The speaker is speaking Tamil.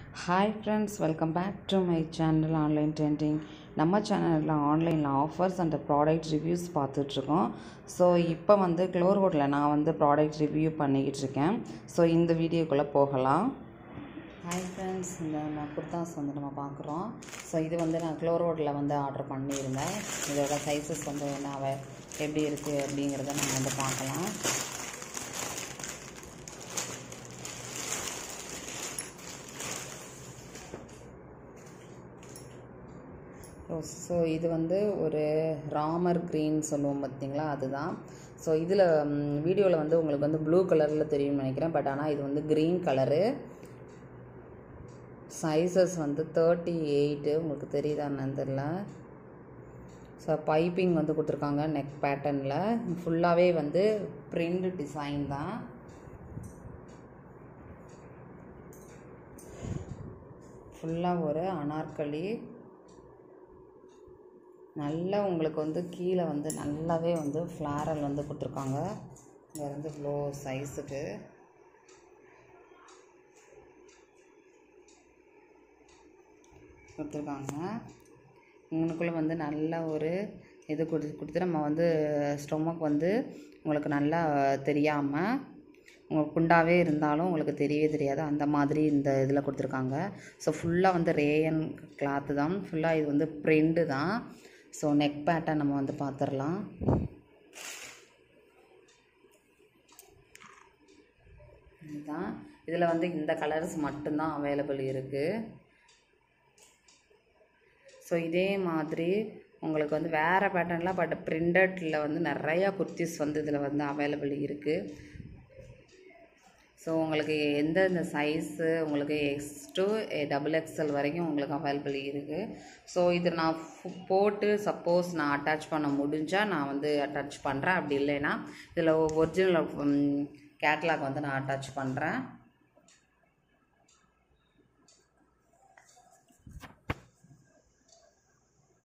hi friends welcome back to my channel online trending நம்ம சேனலில் ஆன்லைனில் ஆஃபர்ஸ் அண்ட் ப்ராடக்ட் ரிவ்யூஸ் பார்த்துட்ருக்கோம் ஸோ இப்போ வந்து க்ளோர்வுட்டில் நான் வந்து ப்ராடக்ட் ரிவ்யூ பண்ணிக்கிட்டு இருக்கேன் ஸோ இந்த வீடியோக்குள்ளே போகலாம் ஹாய் ஃப்ரெண்ட்ஸ் இந்த நம்ம குர்தாஸ் வந்து நம்ம பார்க்குறோம் ஸோ இது வந்து நான் க்ளோரோடில் வந்து ஆர்டர் பண்ணியிருந்தேன் இதோட சைஸஸ் வந்து என்ன அவ- எப்படி இருக்குது அப்படிங்கிறத நம்ம வந்து பார்க்கலாம் ஸோ இது வந்து ஒரு ராமர் க்ரீன் சொல்லுவோம் பார்த்தீங்களா அதுதான் ஸோ இதில் வீடியோவில் வந்து உங்களுக்கு வந்து ப்ளூ கலரில் தெரியும்னு நினைக்கிறேன் பட் ஆனால் இது வந்து க்ரீன் கலரு சைஸஸ் வந்து தேர்ட்டி எயிட்டு உங்களுக்கு தெரியுதா என்னன்னு தெரில ஸோ பைப்பிங் வந்து கொடுத்துருக்காங்க நெக் பேட்டர்னில் ஃபுல்லாகவே வந்து பிரிண்ட் டிசைன் தான் ஃபுல்லாக ஒரு அனார்கலி நல்லா உங்களுக்கு வந்து கீழே வந்து நல்லாவே வந்து ஃப்ளாரல் வந்து கொடுத்துருக்காங்க இங்கே இருந்து இவ்வளோ சைஸுக்கு கொடுத்துருக்காங்க உங்களுக்குள்ளே வந்து நல்ல ஒரு இது கொடுத்து கொடுத்து நம்ம வந்து ஸ்டொமக் வந்து உங்களுக்கு நல்லா தெரியாமல் உங்களுக்கு குண்டாவே இருந்தாலும் உங்களுக்கு தெரியவே தெரியாது அந்த மாதிரி இந்த இதில் கொடுத்துருக்காங்க ஸோ ஃபுல்லாக வந்து ரேயன் கிளாத்து தான் ஃபுல்லாக இது வந்து பிரிண்டு தான் ஸோ நெக் பேட்டர்ன் நம்ம வந்து பார்த்துடலாம் இதுதான் இதில் வந்து இந்த கலர்ஸ் மட்டும்தான் அவைலபிள் இருக்குது ஸோ இதே மாதிரி உங்களுக்கு வந்து வேறு பேட்டர்னில் பட் பிரிண்டடில் வந்து நிறையா குர்த்திஸ் வந்து இதில் வந்து அவைலபிள் இருக்குது ஸோ உங்களுக்கு எந்தெந்த சைஸு உங்களுக்கு எக்ஸ் டு டபுள் எக்ஸ்எல் வரைக்கும் உங்களுக்கு அவைலபிள் இருக்குது ஸோ இது நான் ஃபு- போட்டு சப்போஸ் நான் அட்டாச் பண்ண முடிஞ்சால் நான் வந்து அட்டாச் பண்ணுறேன் அப்படி இல்லைன்னா இதில் ஒரிஜினல் கேட்லாக் வந்து நான் அட்டாச் பண்ணுறேன்